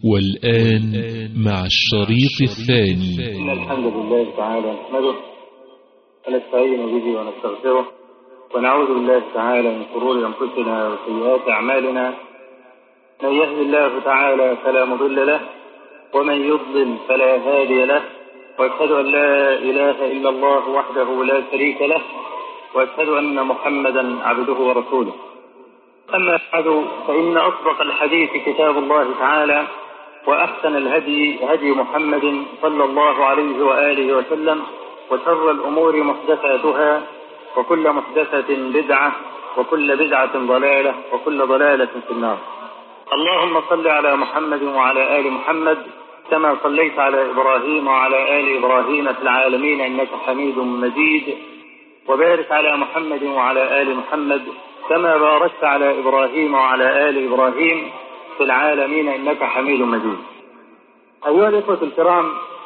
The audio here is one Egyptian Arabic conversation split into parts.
والآن مع الشريط الثاني إن الحمد لله تعالى نحمده ونستعين به ونستغفره ونعوذ بالله تعالى من شرور أنفسنا وسيئات أعمالنا من يهد الله تعالى فلا مضل له ومن يضلل فلا هادي له واشهد أن لا إله إلا الله وحده لا شريك له واشهد أن محمدا عبده ورسوله أما بعد فإن أصدق الحديث كتاب الله تعالى وأحسن الهدي هدي محمد صلى الله عليه وآله وسلم وشر الأمور محدثاتها وكل محدثة بدعة وكل بدعة ضلالة وكل ضلالة في النار اللهم صل على محمد وعلى آل محمد كما صليت على إبراهيم وعلى آل إبراهيم في العالمين إنك حميد مجيد وبارك على محمد وعلى آل محمد كما باركت على إبراهيم وعلى آل إبراهيم في العالمين إنك حميد مجيد أيها الإخوة الكرام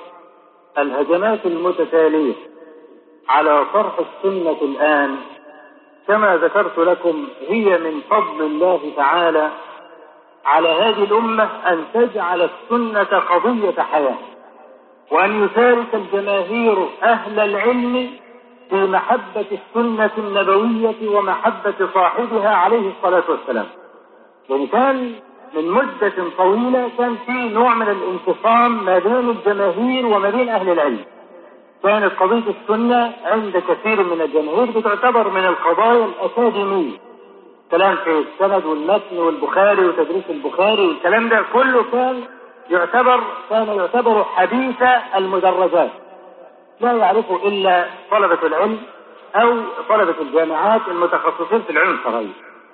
الهجمات المتتالية على طرح السنة الآن كما ذكرت لكم هي من فضل الله تعالى على هذه الأمة أن تجعل السنة قضية حياة وأن يشارك الجماهير أهل العلم في محبة السنة النبوية ومحبة صاحبها عليه الصلاة والسلام يعني كان من مدة طويلة كان في نوع من الانفصام ما بين الجماهير وما بين أهل العلم كانت قضية السنة عند كثير من الجماهير بتعتبر من القضايا الأكاديمية كلام في السند والمتن والبخاري وتدريس البخاري والكلام ده كله كان يعتبر كان يعتبر حديث المدرجات لا يعرفه إلا طلبة العلم أو طلبة الجامعات المتخصصين في العلم الصغير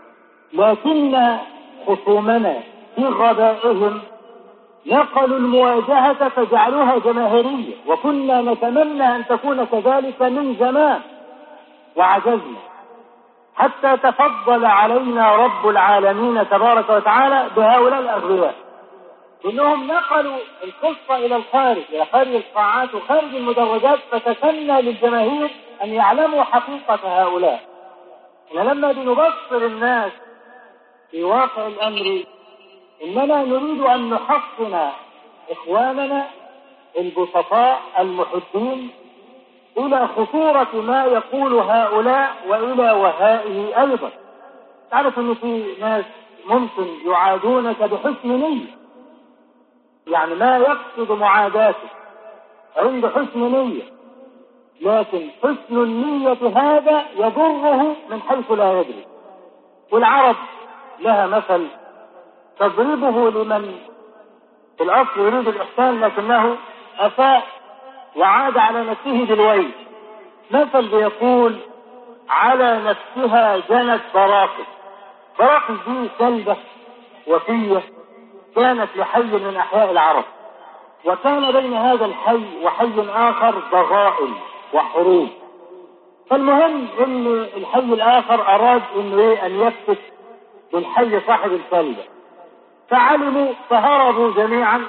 لكن خصومنا في غبائهم نقلوا المواجهة فجعلوها جماهيرية وكنا نتمنى أن تكون كذلك من زمان وعجزنا حتى تفضل علينا رب العالمين تبارك وتعالى بهؤلاء الأغبياء إنهم نقلوا القصة إلى الخارج إلى خارج القاعات وخارج المدرجات فتسنى للجماهير أن يعلموا حقيقة هؤلاء إن لما بنبصر الناس في واقع الأمر إننا نريد أن نحصن إخواننا البسطاء المحبين إلى خطورة ما يقول هؤلاء وإلى وهائه أيضا تعرف أن في ناس ممكن يعادونك بحسن نية يعني ما يقصد معاداته عند حسن نية لكن حسن النية هذا يضره من حيث لا يدري والعرب لها مثل تضربه لمن في الأصل يريد الإحسان لكنه أساء وعاد على نفسه بالويل مثل بيقول على نفسها جنت براقص براقص دي كلبة وفية كانت لحي من أحياء العرب وكان بين هذا الحي وحي آخر ضغائن وحروب فالمهم ان الحي الآخر أراد انه ايه أن يفتك بالحي صاحب الكلبة فعلموا فهربوا جميعا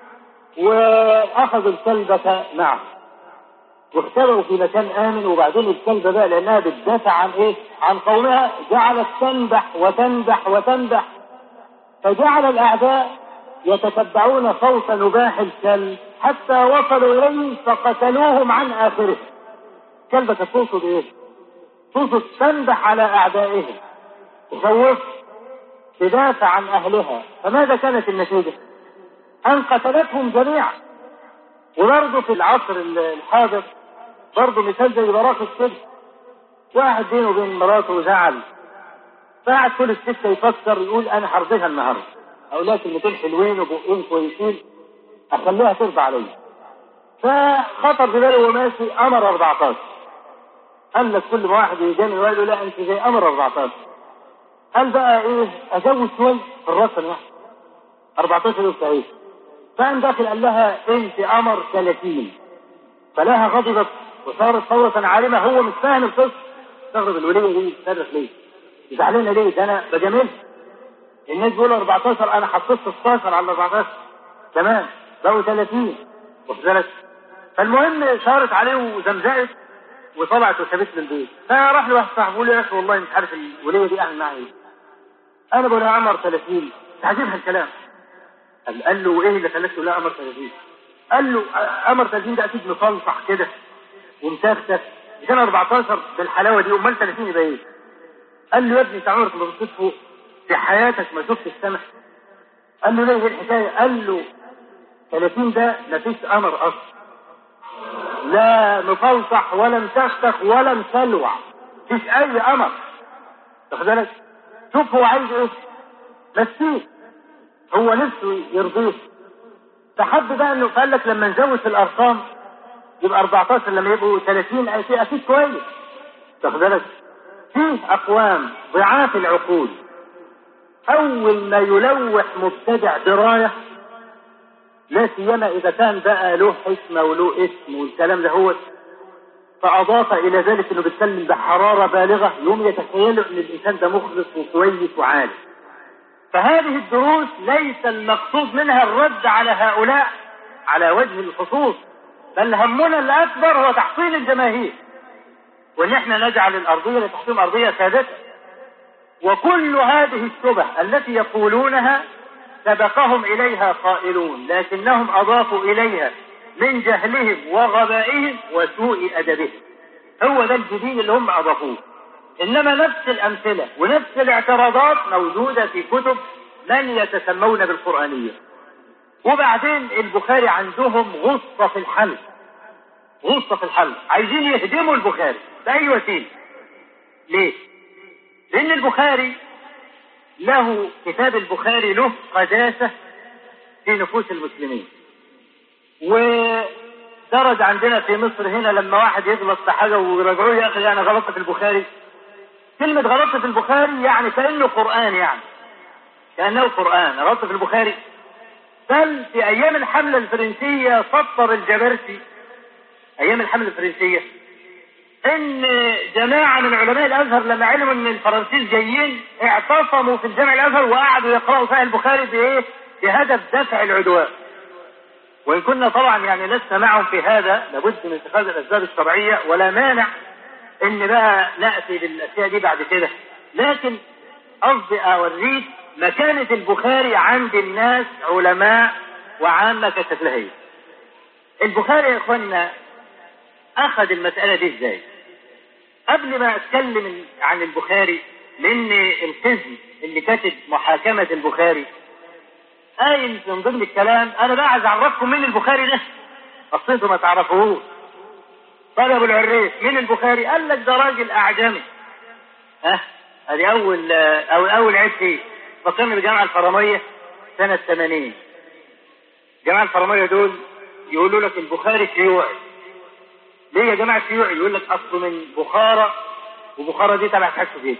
واخذوا الكلبة معه واختبأوا في مكان آمن وبعدين الكلبة بقى لأنها بتدافع عن إيه؟ عن قومها جعلت تنبح وتنبح وتنبح فجعل الأعداء يتتبعون صوت نباح الكلب حتى وصلوا إليه فقتلوهم عن آخره كلبة تقصد إيه؟ تقصد تنبح على أعدائهم تخوف تدافع عن أهلها فماذا كانت النتيجة؟ أن قتلتهم جميعا وبرضه في العصر الحاضر برضه مثال زي براق السجن واحد بينه وبين مراته زعل فقعد كل الستة يفكر يقول أنا هرضيها النهاردة أقول لها كلمتين حلوين وبقين كويسين أخليها ترضى عليا فخطر في باله وهو ماشي أمر 14 قال لك كل ما واحد يجامل وقال له لا أنت زي أمر 14 قال بقى إيه أزود شوي في الرسم واحد 14 يوم صحيح فقام داخل قال لها أنت أمر 30 فلاها غضبت وصارت ثورة عارمة هو مش فاهم القصة استغرب الولية دي تصرف ليه؟ زعلانة ليه؟ ده أنا بجاملها الناس بيقولوا 14 أنا حطيت 16 على 14 تمام بقوا 30 واخد بالك؟ فالمهم شارت عليه وزمزقت وطلعت وسابت له البيت فراح لواحد صاحبه بيقول له يا اخي والله مش عارف الوليه دي اعمل معاها ايه انا بقول لها عمر 30 تعجبها الكلام قال قال له ايه اللي خلاك تقول لها قمر 30 قال له قمر 30 ده اكيد مفلصح كده ومسكتك كان 14 بالحلاوه دي امال 30 يبقى ايه؟ قال له يا ابني انت عمرك ما بصيت فوق في حياتك ما شفت السماء قال له ليه ايه الحكايه؟ قال له 30 ده ما فيش قمر اصلا لا مفلصح ولا مسخسخ ولا مسلوع مفيش اي قمر واخد بالك؟ شوف هو عايز ايه؟ مسيه هو نفسه يرضيه فحب بقى انه قال لك لما نزود في الارقام يبقى 14 لما يبقوا 30 اكيد اكيد كويس واخد بالك؟ فيه اقوام ضعاف العقول اول ما يلوح مبتدع درايه لا سيما اذا كان بقى له حكمه وله اسم والكلام ده هو فاضاف الى ذلك انه بيتكلم بحراره بالغه يوم يتخيلوا ان الانسان ده مخلص وكويس وعالم فهذه الدروس ليس المقصود منها الرد على هؤلاء على وجه الخصوص بل همنا الاكبر هو تحصيل الجماهير وان احنا نجعل الارضيه لتحكيم ارضيه سادته وكل هذه الشبه التي يقولونها سبقهم اليها قائلون لكنهم اضافوا اليها من جهلهم وغبائهم وسوء ادبهم هو ده الجديد اللي هم اضافوه انما نفس الامثله ونفس الاعتراضات موجوده في كتب من يتسمون بالقرانيه وبعدين البخاري عندهم غصه في الحل غصه في الحل عايزين يهدموا البخاري باي وسيله ليه لان البخاري له كتاب البخاري له قداسه في نفوس المسلمين ودرج عندنا في مصر هنا لما واحد يغلط في حاجه ويراجعوه يا اخي انا غلطت في البخاري كلمة غلطت في البخاري يعني كأنه قرآن يعني كأنه قرآن غلطت في البخاري بل في أيام الحملة الفرنسية سطر الجبرتي أيام الحملة الفرنسية إن جماعة من علماء الأزهر لما علموا إن الفرنسيس جايين اعتصموا في الجامع الأزهر وقعدوا يقرأوا فيها البخاري بإيه؟ بهدف دفع العدوان. وإن كنا طبعا يعني لسنا معهم في هذا لابد من اتخاذ الأسباب الشرعية ولا مانع ان بقى ناتي للاشياء دي بعد كده لكن قصدي اوريك مكانة البخاري عند الناس علماء وعامة كالتفلهية البخاري يا اخوانا اخذ المسألة دي ازاي قبل ما اتكلم عن البخاري لان القسم اللي كاتب محاكمة البخاري قايل من ضمن الكلام انا بقى عايز اعرفكم مين البخاري ده اصل انتوا ما تعرفوهوش قال ابو العريس مين البخاري؟ قال لك ده راجل اعجمي. ها؟ ادي اول او اول عيب فيه. فكرني بالجامعه الحراميه سنه 80. الجامعه الحراميه دول يقولوا لك البخاري شيوعي. ليه يا جماعه شيوعي؟ يقول لك اصله من بخارى وبخارى دي تبع الحاج فيه.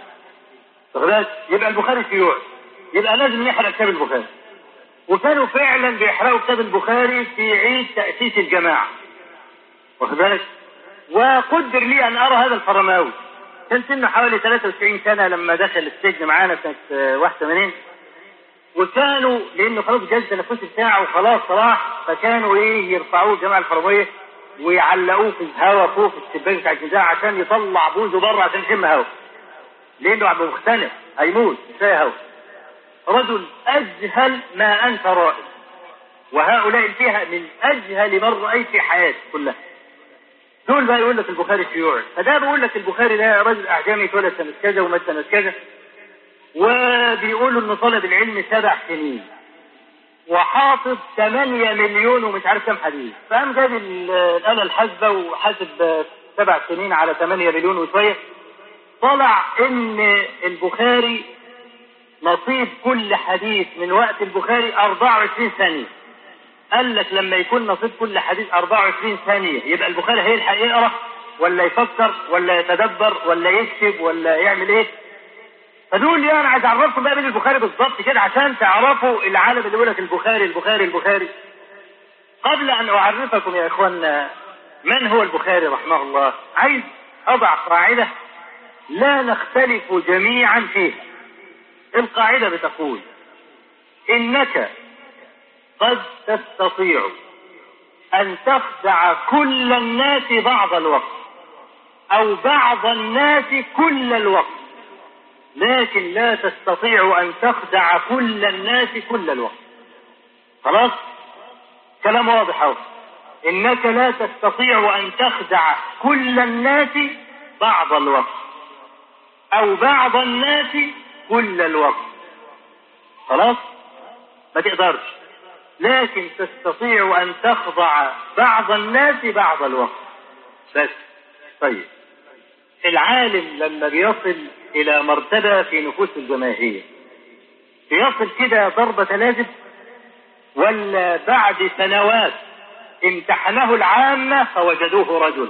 يبقى البخاري شيوعي. يبقى لازم نحرق كتاب البخاري. وكانوا فعلا بيحرقوا كتاب البخاري في عيد تاسيس الجماعه. واخد بالك؟ وقدر لي ان ارى هذا الفرماوي كان سنه حوالي 93 سنه لما دخل السجن معانا سنه 81 وكانوا لانه خلاص جاز التنفس بتاعه وخلاص صلاح فكانوا ايه يرفعوه الجماعه الفرماويه ويعلقوه في الهواء فوق في الشباك بتاع الجزاء عشان يطلع بوزه بره عشان يشم هواء لانه عم مختنق هيموت مش هواء رجل اجهل ما انت رائد وهؤلاء فيها من اجهل من رايت في حياتي كلها دول بقى يقول لك البخاري شيوعي فده بيقول لك البخاري ده راجل اعجمي اتولد سنه كذا ومات سنه كذا وبيقولوا انه طلب العلم سبع سنين وحافظ 8 مليون ومش عارف كام حديث فقام جاب الاله الحاسبه وحاسب سبع سنين على 8 مليون وشويه طلع ان البخاري نصيب كل حديث من وقت البخاري 24 ثانيه قال لك لما يكون نصيب كل حديث 24 ثانية يبقى البخاري هيلحق يقرا ولا يفكر ولا يتدبر ولا يكتب ولا يعمل ايه؟ فدول يعني انا عايز اعرفكم بقى مين البخاري بالظبط كده عشان تعرفوا العالم اللي بيقول لك البخاري البخاري البخاري. قبل ان اعرفكم يا اخوانا من هو البخاري رحمه الله عايز اضع قاعدة لا نختلف جميعا فيها. القاعدة بتقول انك قد تستطيع أن تخدع كل الناس بعض الوقت أو بعض الناس كل الوقت لكن لا تستطيع أن تخدع كل الناس كل الوقت خلاص كلام واضح اهو انك لا تستطيع ان تخدع كل الناس بعض الوقت او بعض الناس كل الوقت خلاص ما تقدرش لكن تستطيع ان تخضع بعض الناس بعض الوقت بس طيب العالم لما بيصل الى مرتبة في نفوس الجماهير بيصل كده ضربة لازم ولا بعد سنوات امتحنه العامة فوجدوه رجلا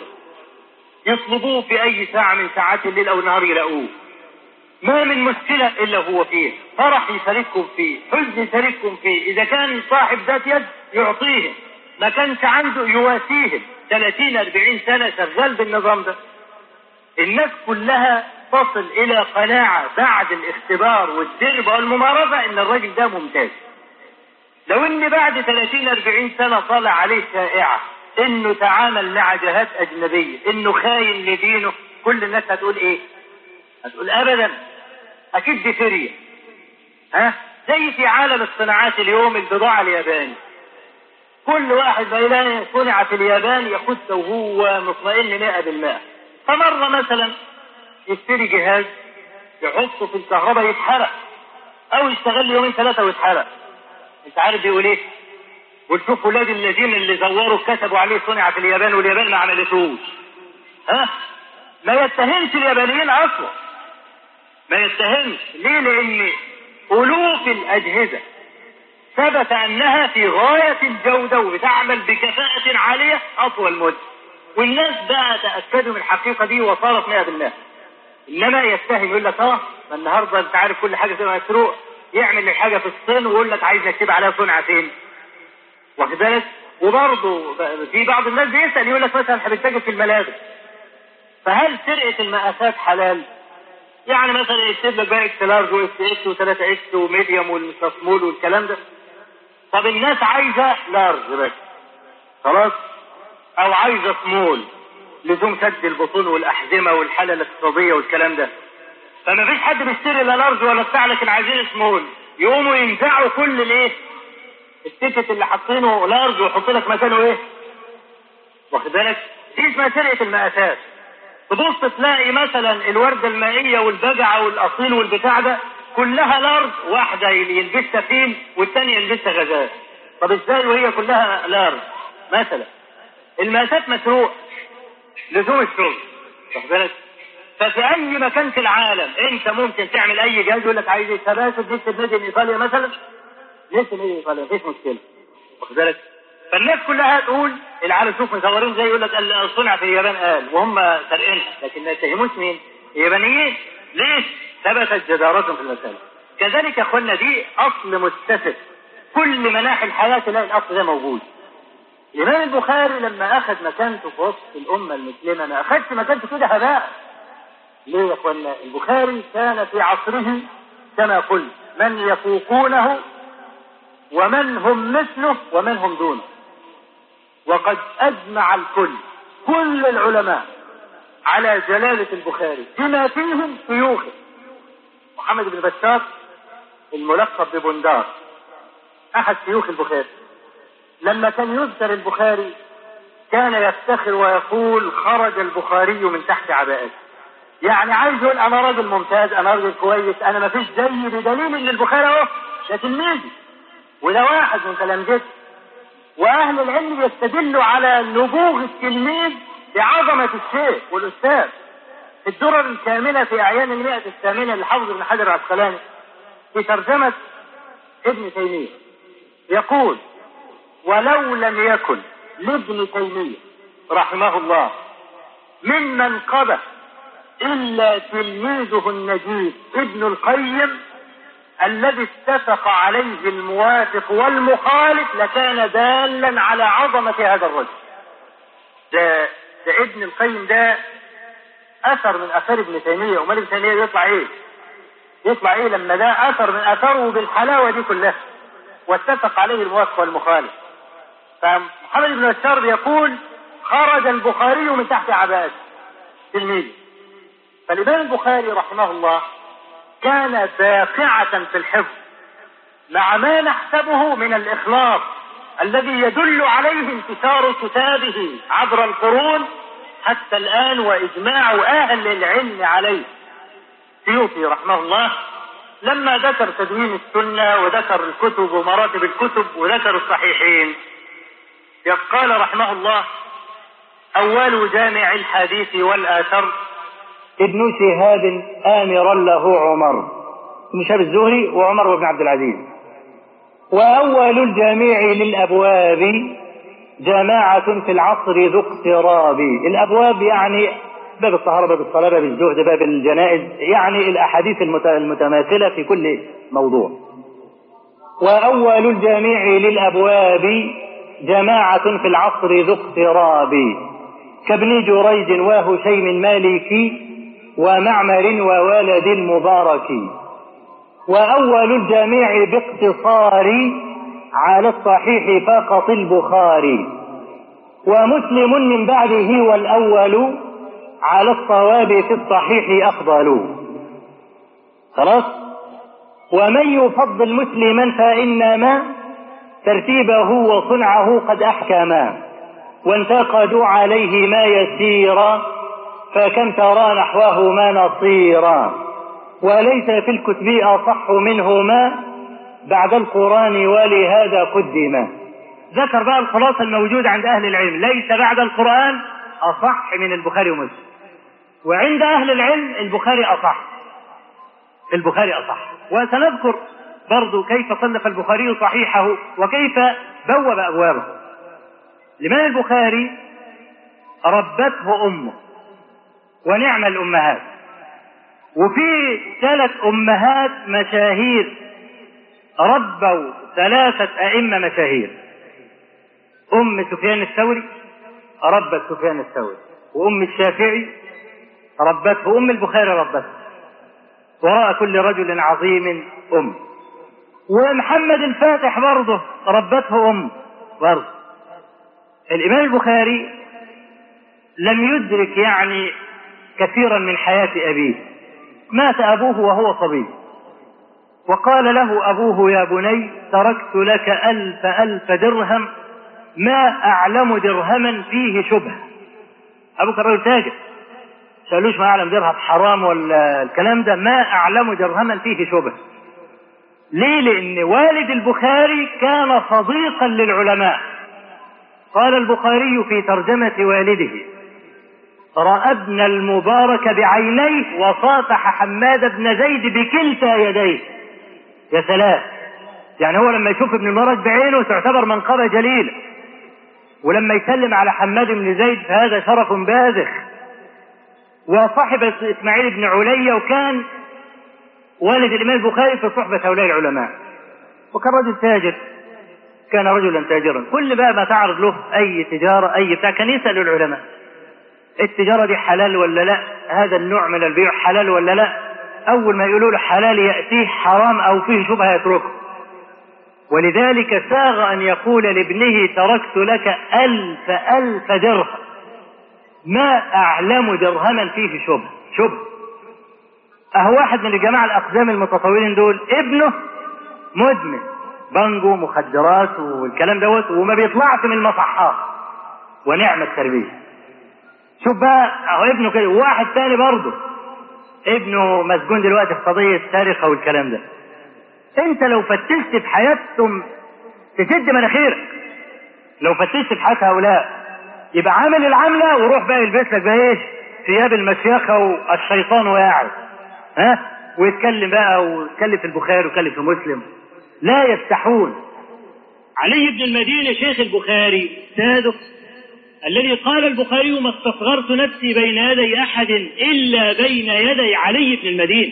يطلبوه في اي ساعة من ساعات الليل او النهار يلاقوه ما من مشكلة الا هو فيه فرح يشارككم فيه حزن يشارككم فيه اذا كان صاحب ذات يد يعطيهم ما كانش عنده يواسيهم 30 40 سنة شغال بالنظام ده الناس كلها تصل الى قناعة بعد الاختبار والتجربة والممارسة ان الراجل ده ممتاز لو ان بعد 30 40 سنة طلع عليه شائعة انه تعامل مع جهات اجنبية انه خاين لدينه كل الناس هتقول ايه هتقول ابدا اكيد دي سوريا ها زي في عالم الصناعات اليوم البضاعة الياباني كل واحد ما يلاقي صنع في اليابان يخد وهو مطمئن 100% فمرة مثلا يشتري جهاز يحطه في الكهرباء يتحرق او يشتغل يومين ثلاثة ويتحرق انت عارف بيقول ايه وتشوف ولاد الذين اللي زوروا كتبوا عليه صنع في اليابان واليابان ما عملتوش ها ما يتهمش اليابانيين اصلا ما يتهمش ليه لان الوف الاجهزه ثبت انها في غايه الجوده وبتعمل بكفاءه عاليه اطول مده والناس بقى تاكدوا من الحقيقه دي وصارت 100% انما يتهم يقول لك اه ما النهارده انت عارف كل حاجه تبقى مسروق يعمل الحاجه في الصين ويقول لك عايز نكتب عليها صنع فين واخد بالك وبرضه في بعض الناس بيسال يقول لك مثلا احنا بنتاجر في الملابس فهل سرقه المقاسات حلال؟ يعني مثلا يكتب لك بقى اكس لارج واكس اكس و3 اكس وميديوم والسمول والكلام ده طب الناس عايزه لارج بس خلاص او عايزه سمول لزوم سد البطون والاحزمه والحاله الاقتصاديه والكلام ده فما فيش حد بيشتري لا لارج ولا بتاع لكن عايزين سمول يقوموا ينزعوا كل الايه التيكت اللي حاطينه لارج ويحط لك مكانه ايه واخد بالك دي اسمها سرقه المقاسات تبص تلاقي مثلا الوردة المائية والبجعة والأصيل والبتاع ده كلها لارج واحدة يلبسها فيل والثانية يلبسها غزال طب ازاي وهي كلها لارج مثلا المقاسات مسروق لزوم الشغل واخد بالك ففي اي مكان في العالم انت ممكن تعمل اي جهاز يقول لك عايز تباسد نكتب ميدي ايطاليا مثلا نكتب ميدي ايطاليا مفيش مشكله واخد بالك فالناس كلها تقول العالم شوف مصورين زي يقول لك صنع في اليابان قال وهم سارقينها لكن ما يتهموش مين؟ اليابانيين ليش؟ ثبتت جدارتهم في المسألة كذلك يا اخوانا دي اصل متسف كل مناحي الحياة تلاقي الاصل ده موجود الامام البخاري لما اخذ مكانته في وسط الامة المسلمة ما اخذش مكانته كده هباء ليه يا اخوانا البخاري كان في عصره كما قلت من يفوقونه ومن هم مثله ومن هم دونه وقد اجمع الكل كل العلماء على جلالة البخاري بما فيهم شيوخه محمد بن بشار الملقب ببندار احد شيوخ البخاري لما كان يذكر البخاري كان يفتخر ويقول خرج البخاري من تحت عباءته يعني عايز يقول انا راجل ممتاز انا راجل كويس انا ما فيش زيي بدليل ان البخاري اهو ده تلميذي وده واحد من تلامذته واهل العلم يستدلوا على نبوغ التلميذ بعظمة الشيخ والاستاذ الدرر الكاملة في اعيان المئة الثامنة لحافظ ابن حجر العسقلاني في ترجمة ابن تيمية يقول ولو لم يكن لابن تيمية رحمه الله ممن قبل إلا تلميذه النجيب ابن القيم الذي اتفق عليه الموافق والمخالف لكان دالا على عظمة هذا الرجل ده, ده ابن القيم ده أثر من أثار ابن تيمية أمال ابن تيمية يطلع إيه يطلع إيه لما ده أثر من أثره بالحلاوة دي كلها واتفق عليه الموافق والمخالف فمحمد بن بشار يقول خرج البخاري من تحت عباءته تلميذه فالإمام البخاري رحمه الله كان باقعة في الحفظ مع ما نحسبه من الإخلاص الذي يدل عليه انتشار كتابه عبر القرون حتى الآن وإجماع أهل العلم عليه سيوطي رحمه الله لما ذكر تدوين السنة وذكر الكتب ومراتب الكتب وذكر الصحيحين قال رحمه الله أول جامع الحديث والآثر ابن شهاب آمرا له عمر ابن شهاب الزهري وعمر بن عبد العزيز وأول الجامع للأبواب جماعة في العصر ذو اقتراب الأبواب يعني باب الطهارة باب الصلاة باب الزهد باب الجنائز يعني الأحاديث المتماثلة في كل موضوع وأول الجامع للأبواب جماعة في العصر ذو اقتراب كابن جريج وهشيم مالكي ومعمر وولد المبارك وأول الجامع باقتصار على الصحيح فقط البخاري ومسلم من بعده والأول على الصواب في الصحيح أفضل خلاص ومن يفضل مسلما فإنما ترتيبه وصنعه قد أحكما وانتقدوا عليه ما يسيرا فكم ترى نحوه ما نصيرا وليس في الكتب أصح منهما بعد القرآن ولهذا قدما ذكر بقى الخلاصة الموجودة عند أهل العلم ليس بعد القرآن أصح من البخاري ومسلم وعند أهل العلم البخاري أصح البخاري أصح وسنذكر برضو كيف صنف البخاري صحيحه وكيف بوب أبوابه الإمام البخاري ربته أمه ونعم الأمهات وفي ثلاث أمهات مشاهير ربوا ثلاثة أئمة مشاهير أم سفيان الثوري ربت سفيان الثوري وأم الشافعي ربته أم البخاري ربته وراء كل رجل عظيم أم ومحمد الفاتح برضه ربته أم برضه الإمام البخاري لم يدرك يعني كثيرا من حياة أبيه مات أبوه وهو صبي وقال له أبوه يا بني تركت لك ألف ألف درهم ما أعلم درهما فيه شبهة أبوك الرجل تاجر سألوش ما أعلم درهم حرام ولا الكلام ده ما أعلم درهما فيه شبهة ليه لأن والد البخاري كان صديقا للعلماء قال البخاري في ترجمة والده رأى ابن المبارك بعينيه وصافح حماد بن زيد بكلتا يديه يا سلام يعني هو لما يشوف ابن المبارك بعينه تعتبر منقبة جليلة ولما يسلم على حماد بن زيد فهذا شرف باذخ وصاحب اسماعيل بن عليا وكان والد الامام البخاري في صحبة هؤلاء العلماء وكان رجل تاجر كان رجلا تاجرا كل بقى ما تعرض له اي تجارة اي بتاع كان يسأل العلماء التجارة دي حلال ولا لا هذا النوع من البيع حلال ولا لا اول ما يقولوا له حلال يأتيه حرام او فيه شبهة يتركه ولذلك ساغ ان يقول لابنه تركت لك الف الف درهم ما اعلم درهما فيه شبه شبه اهو واحد من الجماعة الاقزام المتطورين دول ابنه مدمن بانجو مخدرات والكلام دوت وما بيطلعش من المصحات ونعم التربية شوف بقى اهو ابنه كده وواحد تاني برضه ابنه مسجون دلوقتي في قضية سرقة والكلام ده انت لو فتشت في حياتهم تسد مناخيرك لو فتشت في حياة هؤلاء يبقى عامل العملة وروح بقى يلبس لك بقى ايش ثياب المشيخة والشيطان وقاعد ها ويتكلم بقى ويتكلم في البخاري ويتكلم في مسلم لا يفتحون علي بن المدينة شيخ البخاري سادق الذي قال البخاري ما استصغرت نفسي بين يدي أحد إلا بين يدي علي بن المدينة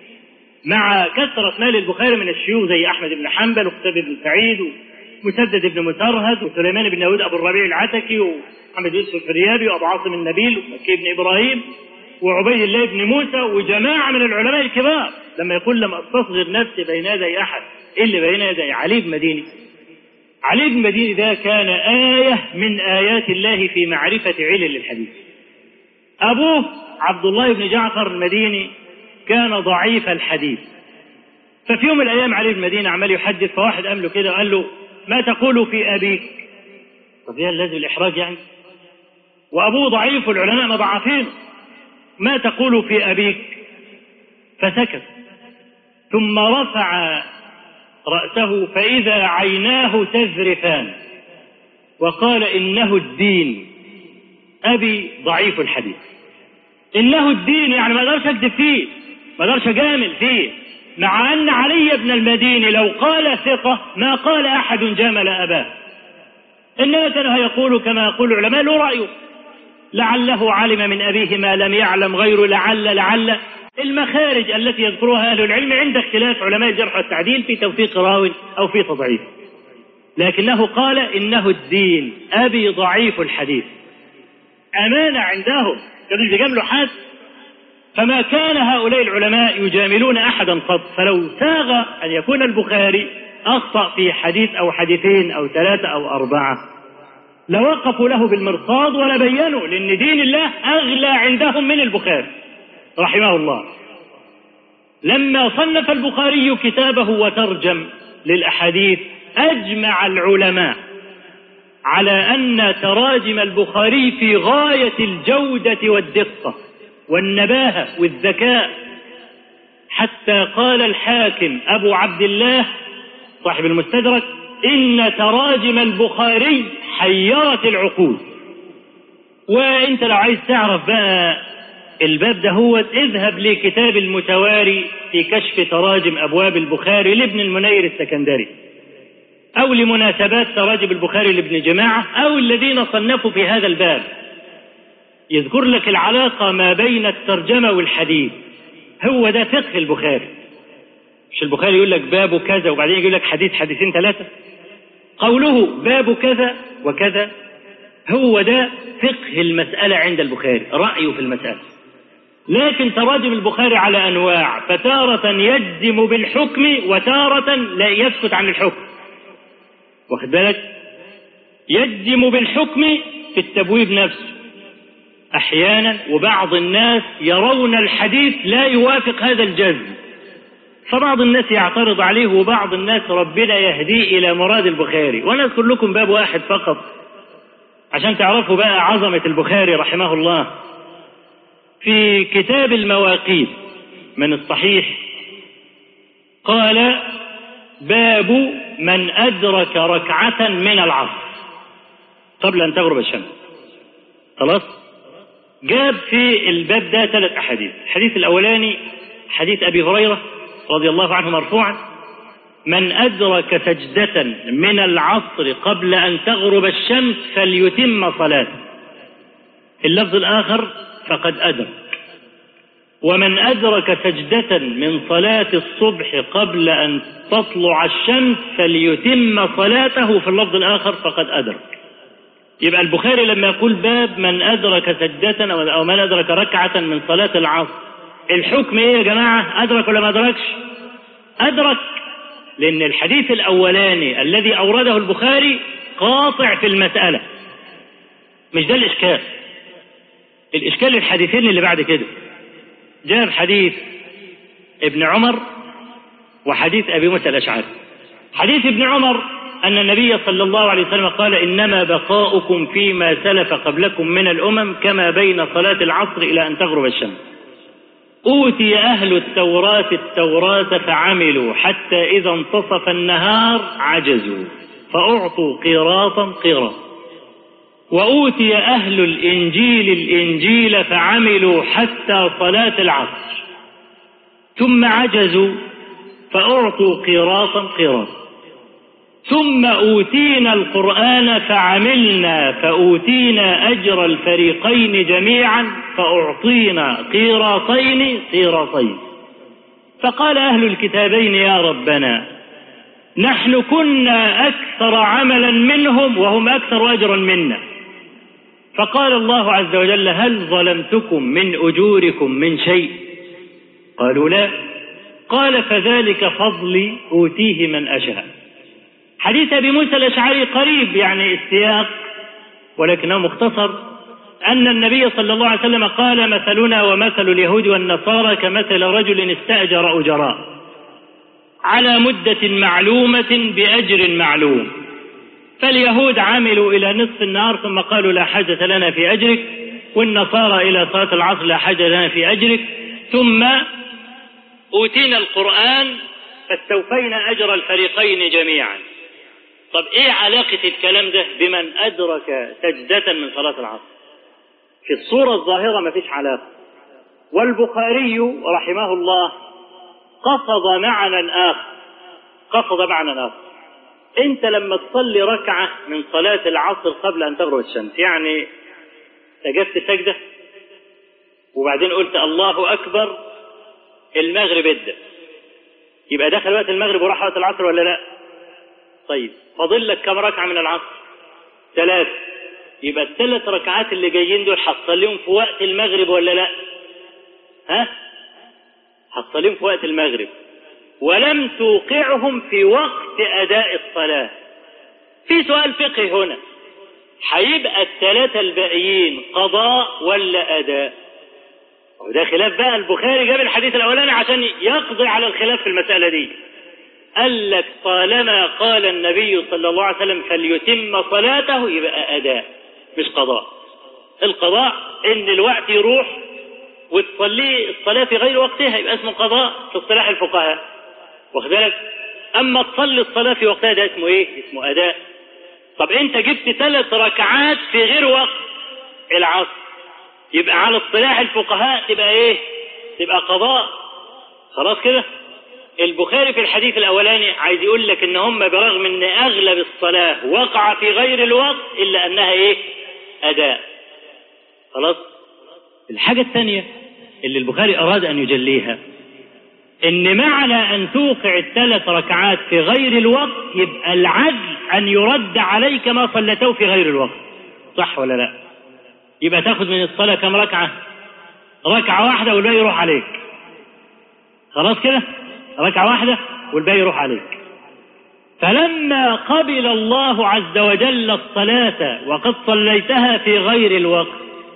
مع كثرة مال البخاري من الشيوخ زي أحمد بن حنبل وقتيبة بن سعيد ومسدد بن مسرهد وسليمان بن داود أبو الربيع العتكي ومحمد يوسف الفريابي وأبو عاصم النبيل ومكي بن إبراهيم وعبيد الله بن موسى وجماعة من العلماء الكبار لما يقول لم أستصغر نفسي بين يدي أحد إلا بين يدي علي بن مديني علي بن مديني ده كان آية من آيات الله في معرفة علل الحديث أبوه عبد الله بن جعفر المديني كان ضعيف الحديث ففي يوم من الأيام علي بن المدينة عمال يحدث فواحد قام له كده وقال له ما تقول في أبيك طب ايه لازم الإحراج يعني وأبوه ضعيف والعلماء مضاعفين ما تقول في أبيك فسكت ثم رفع رأسه فإذا عيناه تذرفان وقال إنه الدين أبي ضعيف الحديث إنه الدين يعني ما أقدرش أكذب فيه ما أقدرش أجامل فيه مع أن علي بن المديني لو قال ثقة ما قال أحد جامل أباه إنما كان يقول كما يقول العلماء له رأيه لعله علم من أبيه ما لم يعلم غير لعل لعل المخارج التي يذكرها أهل العلم عند اختلاف علماء الجرح والتعديل في توثيق راو أو في تضعيف لكنه قال إنه الدين أبي ضعيف الحديث أمانة عندهم كانوا يجاملوا حد فما كان هؤلاء العلماء يجاملون أحدا قط فلو ساغ أن يكون البخاري أخطأ في حديث أو حديثين أو ثلاثة أو أربعة لوقفوا له بالمرصاد ولبينوا لأن دين الله أغلى عندهم من البخاري رحمه الله لما صنف البخاري كتابه وترجم للأحاديث أجمع العلماء على أن تراجم البخاري في غاية الجودة والدقة والنباهة والذكاء حتى قال الحاكم أبو عبد الله صاحب المستدرك إن تراجم البخاري حيرت العقول وانت لو عايز تعرف بقى الباب ده هو اذهب لكتاب المتواري في كشف تراجم أبواب البخاري لابن المنير السكندري أو لمناسبات تراجم البخاري لابن جماعة أو الذين صنفوا في هذا الباب يذكر لك العلاقة ما بين الترجمة والحديث هو ده فقه البخاري مش البخاري يقول لك باب كذا وبعدين يقول لك حديث حديثين ثلاثة قوله باب كذا وكذا هو ده فقه المسألة عند البخاري رأيه في المسألة لكن تراجم البخاري على أنواع فتارة يجزم بالحكم وتارة لا يسكت عن الحكم واخد بالك يجزم بالحكم في التبويب نفسه أحيانا وبعض الناس يرون الحديث لا يوافق هذا الجزم فبعض الناس يعترض عليه وبعض الناس ربنا يهديه إلى مراد البخاري وأنا أذكر لكم باب واحد فقط عشان تعرفوا بقى عظمة البخاري رحمه الله في كتاب المواقيت من الصحيح قال باب من أدرك ركعة من العصر قبل أن تغرب الشمس خلاص جاب في الباب ده ثلاث أحاديث الحديث الأولاني حديث أبي هريرة رضي الله عنه مرفوعا من أدرك سجدة من العصر قبل أن تغرب الشمس فليتم صلاته اللفظ الآخر فقد أدرك ومن أدرك سجدة من صلاة الصبح قبل أن تطلع الشمس فليتم صلاته في اللفظ الآخر فقد أدرك يبقى البخاري لما يقول باب من أدرك سجدة أو من أدرك ركعة من صلاة العصر الحكم إيه يا جماعة أدرك ولا ما أدركش أدرك لأن الحديث الأولاني الذي أورده البخاري قاطع في المسألة مش ده الإشكال الإشكال الحديثين اللي بعد كده جاء حديث ابن عمر وحديث أبي موسى الأشعري حديث ابن عمر أن النبي صلى الله عليه وسلم قال إنما بقاؤكم فيما سلف قبلكم من الأمم كما بين صلاة العصر إلى أن تغرب الشمس أوتي أهل التوراة التوراة فعملوا حتى إذا انتصف النهار عجزوا فأعطوا قيراطا قيراط وأوتي أهل الإنجيل الإنجيل فعملوا حتى صلاة العصر ثم عجزوا فأعطوا قيراطا قيراط ثم أوتينا القرآن فعملنا فأوتينا أجر الفريقين جميعا فأعطينا قيراطين قيراطين فقال أهل الكتابين يا ربنا نحن كنا أكثر عملا منهم وهم أكثر أجرا منا فقال الله عز وجل هل ظلمتكم من أجوركم من شيء قالوا لا قال فذلك فضلي أوتيه من أشاء حديث أبي موسى الأشعري قريب يعني السياق ولكنه مختصر أن النبي صلى الله عليه وسلم قال مثلنا ومثل اليهود والنصارى كمثل رجل استأجر أجراء على مدة معلومة بأجر معلوم فاليهود عملوا إلى نصف النهار ثم قالوا لا حاجة لنا في أجرك والنصارى إلى صلاة العصر لا حاجة لنا في أجرك ثم أوتينا القرآن فاستوفينا أجر الفريقين جميعا طب إيه علاقة الكلام ده بمن أدرك سجدة من صلاة العصر في الصورة الظاهرة ما فيش علاقة والبخاري رحمه الله قصد معنى آخر قصد معنى آخر أنت لما تصلي ركعة من صلاة العصر قبل أن تغرب الشمس يعني سجدت سجدة وبعدين قلت الله أكبر المغرب ادى يبقى دخل وقت المغرب وراح وقت العصر ولا لا طيب فاضل لك كم ركعة من العصر ثلاث يبقى الثلاث ركعات اللي جايين دول هتصليهم في وقت المغرب ولا لا ها هتصليهم في وقت المغرب ولم توقعهم في وقت أداء الصلاة في سؤال فقهي هنا هيبقى الثلاثة الباقيين قضاء ولا أداء وده خلاف بقى البخاري جاب الحديث الأولاني عشان يقضي على الخلاف في المسألة دي قال لك طالما قال النبي صلى الله عليه وسلم فليتم صلاته يبقى أداء مش قضاء القضاء إن الوقت يروح وتصلي الصلاة في غير وقتها يبقى اسمه قضاء في اصطلاح الفقهاء واخد بالك أما تصلي الصلاة في وقتها ده اسمه إيه؟ اسمه أداء طب أنت جبت ثلاث ركعات في غير وقت العصر يبقى على اصطلاح الفقهاء تبقى إيه؟ تبقى قضاء خلاص كده؟ البخاري في الحديث الأولاني عايز يقول لك إن هم برغم إن أغلب الصلاة وقع في غير الوقت إلا أنها إيه؟ أداء خلاص؟ الحاجة الثانية اللي البخاري أراد أن يجليها إن معنى أن توقع الثلاث ركعات في غير الوقت يبقى العدل أن يرد عليك ما صليته في غير الوقت صح ولا لا يبقى تاخد من الصلاة كم ركعة ركعة واحدة والباقي يروح عليك خلاص كده ركعة واحدة والباقي يروح عليك فلما قبل الله عز وجل الصلاة وقد صليتها في غير الوقت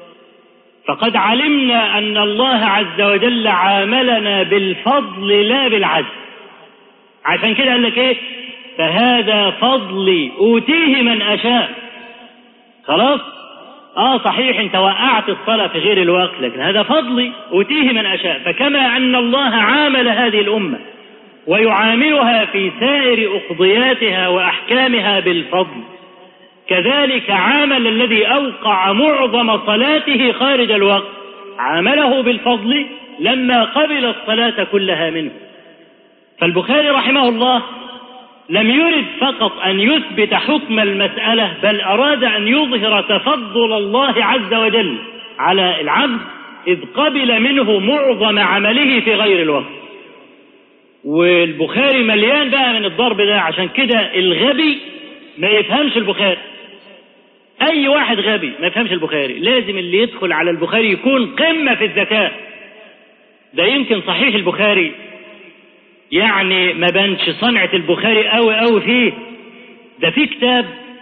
فقد علمنا أن الله عز وجل عاملنا بالفضل لا بالعدل عشان كده قال لك إيه فهذا فضلي أوتيه من أشاء خلاص آه صحيح أنت وقعت الصلاة في غير الوقت لكن هذا فضلي أوتيه من أشاء فكما أن الله عامل هذه الأمة ويعاملها في سائر أقضياتها وأحكامها بالفضل كذلك عامل الذي أوقع معظم صلاته خارج الوقت عامله بالفضل لما قبل الصلاة كلها منه فالبخاري رحمه الله لم يرد فقط أن يثبت حكم المسألة بل أراد أن يظهر تفضل الله عز وجل على العبد إذ قبل منه معظم عمله في غير الوقت والبخاري مليان بقى من الضرب ده عشان كده الغبي ما يفهمش البخاري اي واحد غبي ما يفهمش البخاري لازم اللي يدخل على البخاري يكون قمة في الذكاء ده يمكن صحيح البخاري يعني ما بانش صنعة البخاري قوي قوي فيه ده في كتاب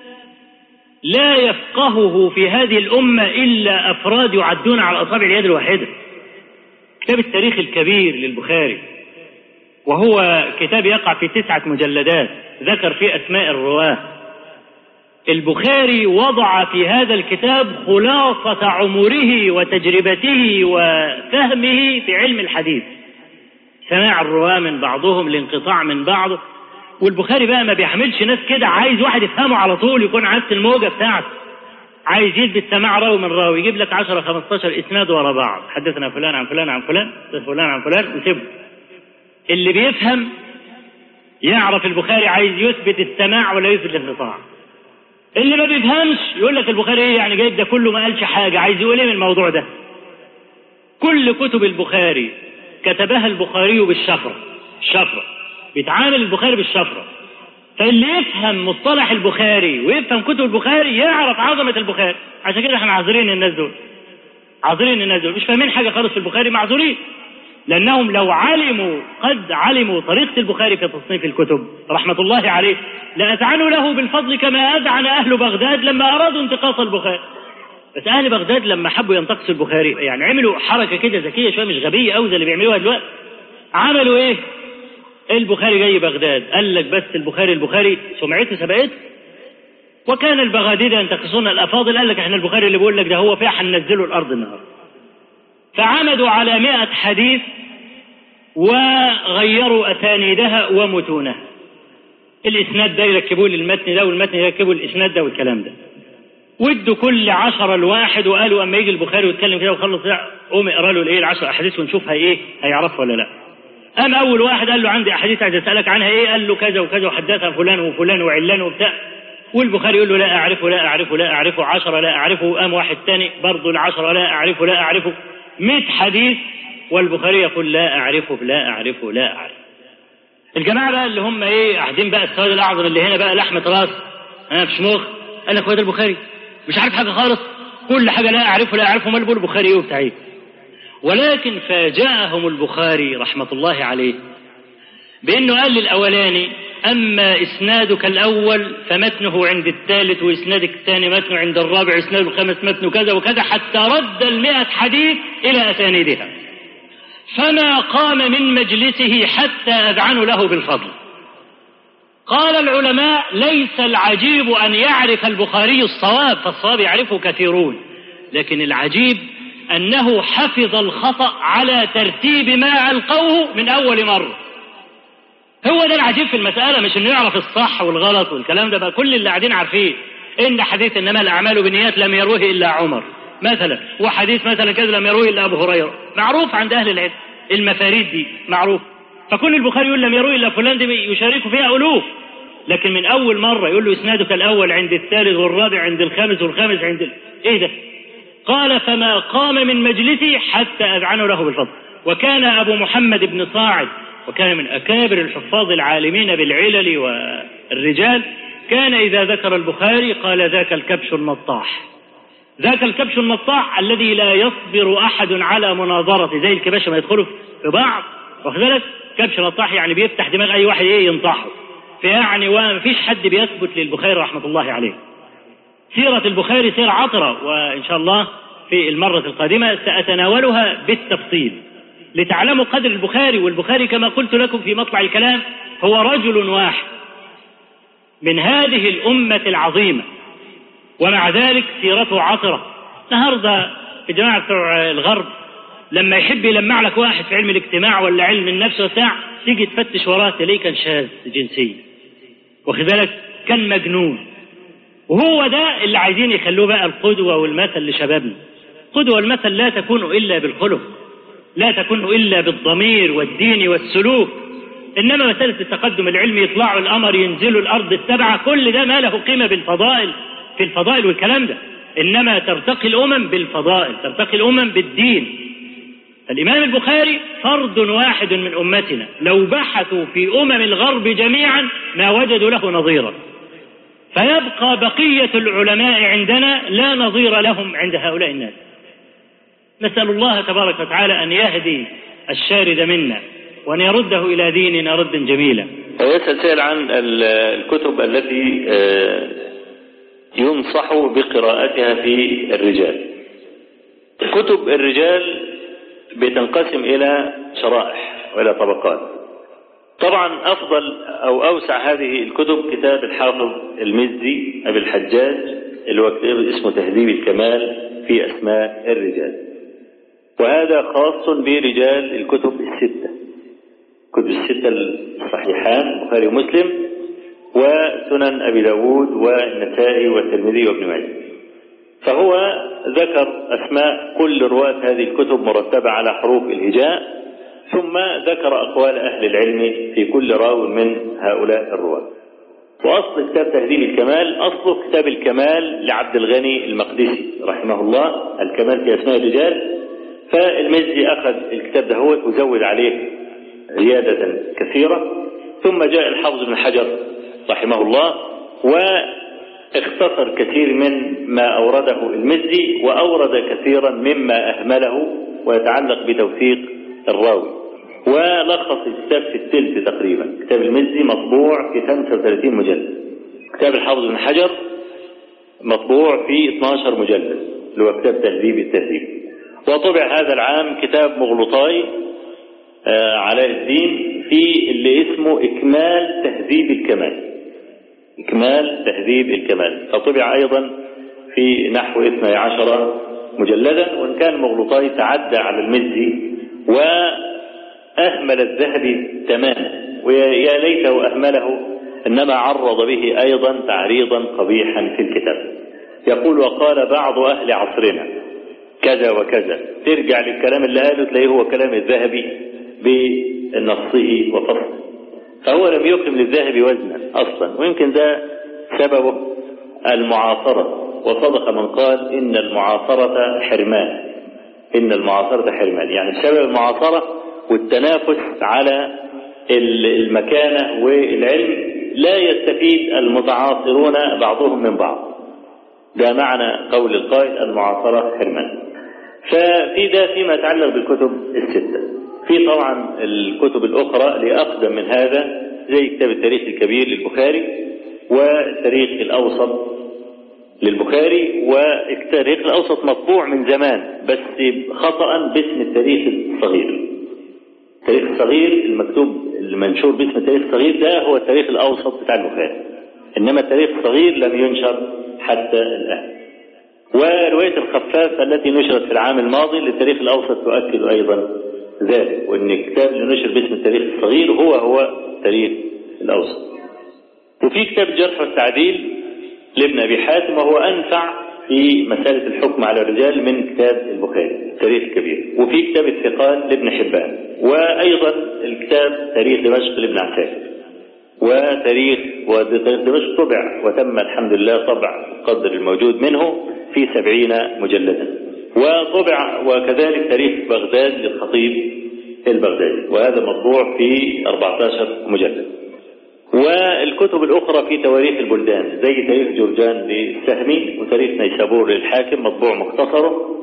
لا يفقهه في هذه الأمة إلا أفراد يعدون على أصابع اليد الواحدة كتاب التاريخ الكبير للبخاري وهو كتاب يقع في تسعة مجلدات ذكر فيه أسماء الرواه البخاري وضع في هذا الكتاب خلاصة عمره وتجربته وفهمه في علم الحديث سماع الرواة من بعضهم الانقطاع من بعض والبخاري بقى ما بيحملش ناس كده عايز واحد يفهمه على طول يكون عارف الموجة بتاعته عايز يثبت سماع راوي من راوي يجيب لك 10 15 اسناد ورا بعض حدثنا فلان عن فلان عن فلان فلان عن فلان وسيبه اللي بيفهم يعرف البخاري عايز يثبت السماع ولا يثبت الانقطاع اللي ما بيفهمش يقول لك البخاري ايه يعني جايب ده كله ما قالش حاجه عايز يقول ايه من الموضوع ده كل كتب البخاري كتبها البخاري بالشفره الشفره بيتعامل البخاري بالشفره فاللي يفهم مصطلح البخاري ويفهم كتب البخاري يعرف عظمه البخاري عشان كده احنا عاذرين الناس دول عاذرين الناس دول مش فاهمين حاجه خالص في البخاري معذورين لأنهم لو علموا قد علموا طريقة البخاري في تصنيف الكتب رحمة الله عليه لأذعنوا له بالفضل كما أذعن أهل بغداد لما أرادوا انتقاص البخاري بس أهل بغداد لما حبوا ينتقصوا البخاري يعني عملوا حركة كده ذكية شوية مش غبية أوي زي اللي بيعملوها دلوقتي عملوا إيه؟ البخاري جاي بغداد قال لك بس البخاري البخاري سمعته سبقته وكان البغاديد ينتقصون الافاضل قال لك احنا البخاري اللي بيقول لك ده هو فيه هننزله الارض النهارده فعمدوا على مئة حديث وغيروا اسانيدها ومتونها الاسناد ده يركبوه للمتن ده والمتن يركبوا الاسناد ده والكلام ده وادوا كل عشرة الواحد وقالوا اما يجي البخاري ويتكلم كده ويخلص قوم اقرا له الايه العشر احاديث ونشوفها ايه هيعرفها ولا لا قام اول واحد قال له عندي احاديث عايز اسالك عنها ايه قال له كذا وكذا وحدثها فلان وفلان وعلان وبتاع والبخاري يقول له لا اعرفه لا اعرفه لا اعرفه عشرة لا اعرفه قام واحد تاني برضه العشرة لا اعرفه لا اعرفه 100 حديث والبخاري يقول لا اعرفه لا اعرفه لا اعرفه الجماعه بقى اللي هم ايه قاعدين بقى السواد الاعظم اللي هنا بقى لحمه راس انا مش مخ قال لك هو ده البخاري مش عارف حاجه خالص كل حاجه لا اعرفه لا اعرفه ما بيقول البخاري ايه وبتاع ايه ولكن فاجاهم البخاري رحمه الله عليه بانه قال للاولاني اما اسنادك الاول فمتنه عند الثالث واسنادك الثاني متنه عند الرابع اسناد الخامس متنه كذا وكذا حتى رد المئة حديث الى اسانيدها فما قام من مجلسه حتى اذعنوا له بالفضل قال العلماء ليس العجيب ان يعرف البخاري الصواب فالصواب يعرفه كثيرون لكن العجيب انه حفظ الخطا على ترتيب ما القوه من اول مره هو ده العجيب في المساله مش انه يعرف الصح والغلط والكلام ده بقى كل اللي قاعدين عارفين ان حديث انما الاعمال بالنيات لم يروه الا عمر مثلا وحديث مثلا كذا لم يروه الا ابو هريره معروف عند اهل العلم المفاريد دي معروف فكل البخاري يقول لم يروه الا فلان دي يشارك فيها الوف لكن من اول مره يقول له اسنادك الاول عند الثالث والرابع عند الخامس والخامس عند ال... ايه ده قال فما قام من مجلسي حتى اذعنوا له بالفضل وكان ابو محمد بن صاعد وكان من اكابر الحفاظ العالمين بالعلل والرجال كان اذا ذكر البخاري قال ذاك الكبش النطاح ذاك الكبش النطاح الذي لا يصبر احد على مناظرته زي الكباشه ما يدخلوا في بعض واخد بالك كبش نطاح يعني بيفتح دماغ اي واحد ايه ينطحه فيعني وما فيش حد بيثبت للبخاري رحمه الله عليه سيرة البخاري سيرة عطرة وإن شاء الله في المرة القادمة سأتناولها بالتفصيل لتعلموا قدر البخاري والبخاري كما قلت لكم في مطلع الكلام هو رجل واحد من هذه الأمة العظيمة ومع ذلك سيرته عطرة النهارده في جماعة بتوع الغرب لما يحب يلمع لك واحد في علم الاجتماع ولا علم النفس وبتاع تيجي تفتش وراه تلاقيه كان شاذ جنسيا واخد بالك كان مجنون وهو ده اللي عايزين يخلوه بقى القدوة والمثل لشبابنا القدوة والمثل لا تكون إلا بالخلق لا تكون إلا بالضمير والدين والسلوك إنما مسألة التقدم العلمي يطلعوا القمر ينزلوا الأرض السبعة كل ده ما له قيمة بالفضائل في الفضائل والكلام ده إنما ترتقي الأمم بالفضائل ترتقي الأمم بالدين الإمام البخاري فرد واحد من أمتنا لو بحثوا في أمم الغرب جميعا ما وجدوا له نظيرا فيبقى بقية العلماء عندنا لا نظير لهم عند هؤلاء الناس نسأل الله تبارك وتعالى أن يهدي الشارد منا وأن يرده إلى ديننا ردا جميلا يسأل سائل عن الكتب التي ينصح بقراءتها في الرجال كتب الرجال بتنقسم إلى شرائح وإلى طبقات طبعا أفضل أو أوسع هذه الكتب كتاب الحافظ المزي أبي الحجاج اللي هو كتاب اسمه تهذيب الكمال في أسماء الرجال وهذا خاص برجال الكتب الستة كتب الستة الصحيحان البخاري ومسلم وسنن أبي داود والنسائي والترمذي وابن ماجه فهو ذكر أسماء كل رواة هذه الكتب مرتبة على حروف الهجاء ثم ذكر أقوال أهل العلم في كل راو من هؤلاء الرواة وأصل كتاب تهذيب الكمال أصله كتاب الكمال لعبد الغني المقدسي رحمه الله الكمال في أسماء الرجال فالمزي أخذ الكتاب ده هو وزود عليه زيادة كثيرة ثم جاء الحافظ بن حجر رحمه الله واختصر كثير من ما أورده المزي وأورد كثيرا مما أهمله ويتعلق بتوثيق الراوي ولخص الكتاب في الثلث تقريبا كتاب المزي مطبوع في 35 مجلد كتاب الحافظ بن حجر مطبوع في 12 مجلد اللي هو كتاب تهذيب التهذيب وطبع هذا العام كتاب مغلطاي آه علاء الدين في اللي اسمه إكمال تهذيب الكمال إكمال تهذيب الكمال فطبع أيضا في نحو 12 مجلدا وإن كان مغلطاي تعدى على المزي وأهمل الذهبي تماما ويا ليته أهمله إنما عرض به أيضا تعريضا قبيحا في الكتاب يقول وقال بعض أهل عصرنا كذا وكذا ترجع للكلام اللي قاله تلاقيه هو كلام الذهبي بنصه وفصله فهو لم يقم للذهب وزنا أصلا ويمكن ده سببه المعاصرة وصدق من قال إن المعاصرة حرمان إن المعاصرة حرمان يعني بسبب المعاصرة والتنافس على المكانة والعلم لا يستفيد المتعاصرون بعضهم من بعض ده معنى قول القائل المعاصرة حرمان ففي ده فيما يتعلق بالكتب الستة في طبعا الكتب الأخرى لأقدم من هذا زي كتاب التاريخ الكبير للبخاري والتاريخ الأوسط للبخاري والتاريخ الأوسط مطبوع من زمان بس خطأ باسم التاريخ الصغير التاريخ الصغير المكتوب المنشور باسم التاريخ الصغير ده هو التاريخ الأوسط بتاع البخاري إنما التاريخ الصغير لم ينشر حتى الآن ورواية الخفاف التي نشرت في العام الماضي للتاريخ الأوسط تؤكد أيضا ذلك وأن الكتاب اللي نشر باسم التاريخ الصغير هو هو التاريخ الأوسط وفي كتاب الجرح والتعديل لابن أبي حاتم وهو أنفع في مسألة الحكم على الرجال من كتاب البخاري التاريخ الكبير وفي كتاب الثقال لابن حبان وأيضا الكتاب تاريخ دمشق لابن عساكر وتاريخ وتاريخ دمشق طبع وتم الحمد لله طبع القدر الموجود منه في سبعين مجلدا وطبع وكذلك تاريخ بغداد للخطيب البغدادي وهذا مطبوع في 14 مجلد والكتب الأخرى في تواريخ البلدان زي تاريخ جرجان للسهمي وتاريخ نيسابور للحاكم مطبوع مختصره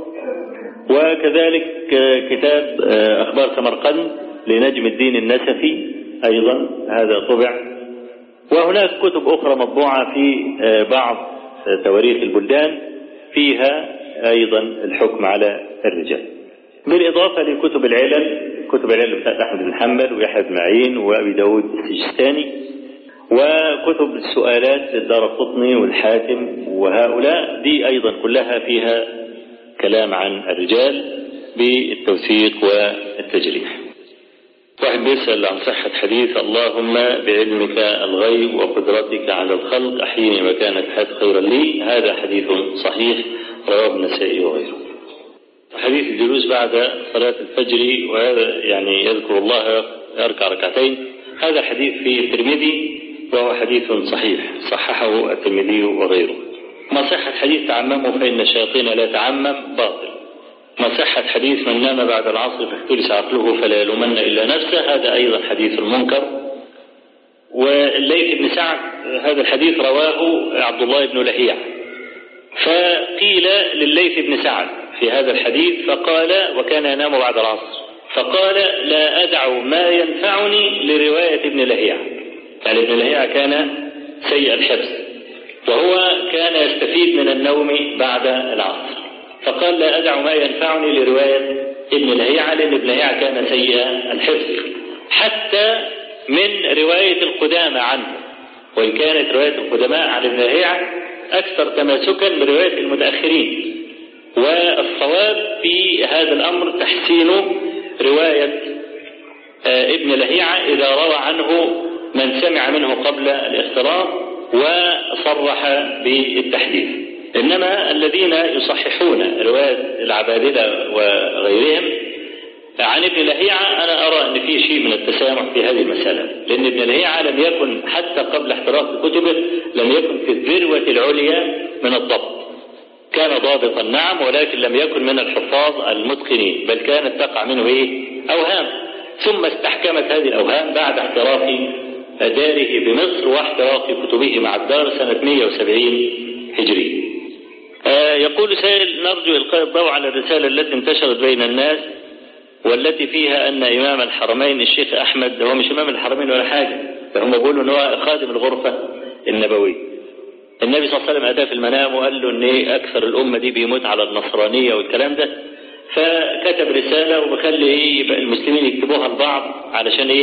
وكذلك كتاب أخبار سمرقند لنجم الدين النسفي أيضا هذا طبع وهناك كتب أخرى مطبوعة في بعض تواريخ البلدان فيها أيضا الحكم على الرجال بالإضافة لكتب العلل كتب العلل بتاعت أحمد بن حنبل ويحيى بن معين وأبي داود السجستاني وكتب السؤالات للدار القطني والحاكم وهؤلاء دي أيضا كلها فيها كلام عن الرجال بالتوثيق والتجريح واحد بيسأل عن صحة حديث اللهم بعلمك الغيب وقدرتك على الخلق أحيني مكان الحياة خيرا لي هذا حديث صحيح رواه النسائي وغيره حديث الجلوس بعد صلاة الفجر وهذا يعني يذكر الله يركع ركعتين هذا حديث في الترمذي وهو حديث صحيح صححه الترمذي وغيره ما صحة حديث تعممه فإن الشياطين لا تعمم باطل ما صحة حديث من نام بعد العصر فاختلس عقله فلا يلومن إلا نفسه هذا أيضا حديث منكر والليث بن سعد هذا الحديث رواه عبد الله بن لهيع فقيل لليث بن سعد في هذا الحديث فقال وكان ينام بعد العصر فقال لا أدع ما ينفعني لرواية ابن لهيع يعني ابن لهيع كان سيء الحفظ وهو كان يستفيد من النوم بعد العصر فقال لا أدع ما ينفعني لرواية ابن لهيعة لأن ابن لهيعة كان سيء الحفظ حتى من رواية القدامى عنه وإن كانت رواية القدماء عن ابن لهيعة أكثر تماسكا من رواية المتأخرين والصواب في هذا الأمر تحسين رواية ابن لهيعة إذا روى عنه من سمع منه قبل الاختلاط وصرح بالتحديث إنما الذين يصححون رواية العبادلة وغيرهم عن ابن لهيعة أنا أرى أن في شيء من التسامح في هذه المسألة لأن ابن لهيعة لم يكن حتى قبل احتراق كتبه لم يكن في الذروة العليا من الضبط كان ضابطا نعم ولكن لم يكن من الحفاظ المتقنين بل كانت تقع منه إيه أوهام ثم استحكمت هذه الأوهام بعد احتراق داره بمصر واحتراق كتبه مع الدار سنة 170 هجري آه يقول سائل نرجو إلقاء الضوء على الرسالة التي انتشرت بين الناس والتي فيها أن إمام الحرمين الشيخ أحمد هو مش إمام الحرمين ولا حاجة فهم بيقولوا أن هو خادم الغرفة النبوية النبي صلى الله عليه وسلم أتاه في المنام وقال له أن إيه أكثر الأمة دي بيموت على النصرانية والكلام ده فكتب رسالة وبخلي إيه يبقى المسلمين يكتبوها لبعض علشان إيه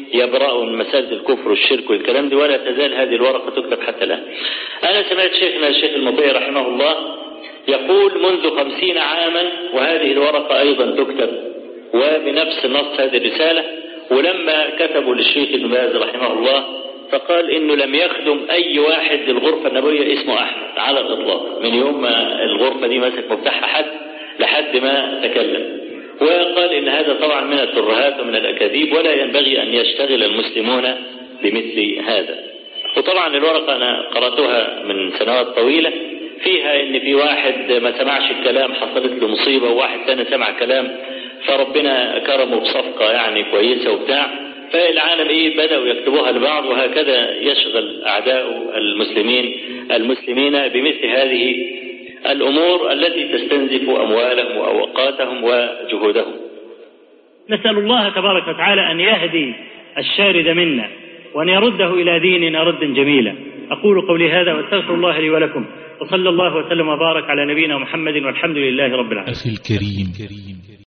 يبرأوا من مسألة الكفر والشرك والكلام دي ولا تزال هذه الورقة تكتب حتى الآن أنا سمعت شيخنا الشيخ المطيع رحمه الله يقول منذ خمسين عاما وهذه الورقة أيضا تكتب وبنفس نص هذه الرسالة ولما كتبوا للشيخ ابن باز رحمه الله فقال انه لم يخدم اي واحد للغرفة النبوية اسمه احمد على الاطلاق من يوم ما الغرفة دي مسك مفتاحها حد لحد ما تكلم وقال ان هذا طبعا من الترهات ومن الاكاذيب ولا ينبغي ان يشتغل المسلمون بمثل هذا وطبعا الورقة انا قرأتها من سنوات طويلة فيها ان في واحد ما سمعش الكلام حصلت له مصيبة وواحد ثاني سمع كلام فربنا كرمه بصفقة يعني كويسة وبتاع فالعالم ايه بدأوا يكتبوها لبعض وهكذا يشغل اعداء المسلمين المسلمين بمثل هذه الامور التي تستنزف اموالهم واوقاتهم وجهودهم نسأل الله تبارك وتعالى أن يهدي الشارد منا وأن يرده إلى ديننا ردا جميلا أقول قولي هذا وأستغفر الله لي ولكم وصلى الله وسلم وبارك على نبينا محمد والحمد لله رب العالمين أخي الكريم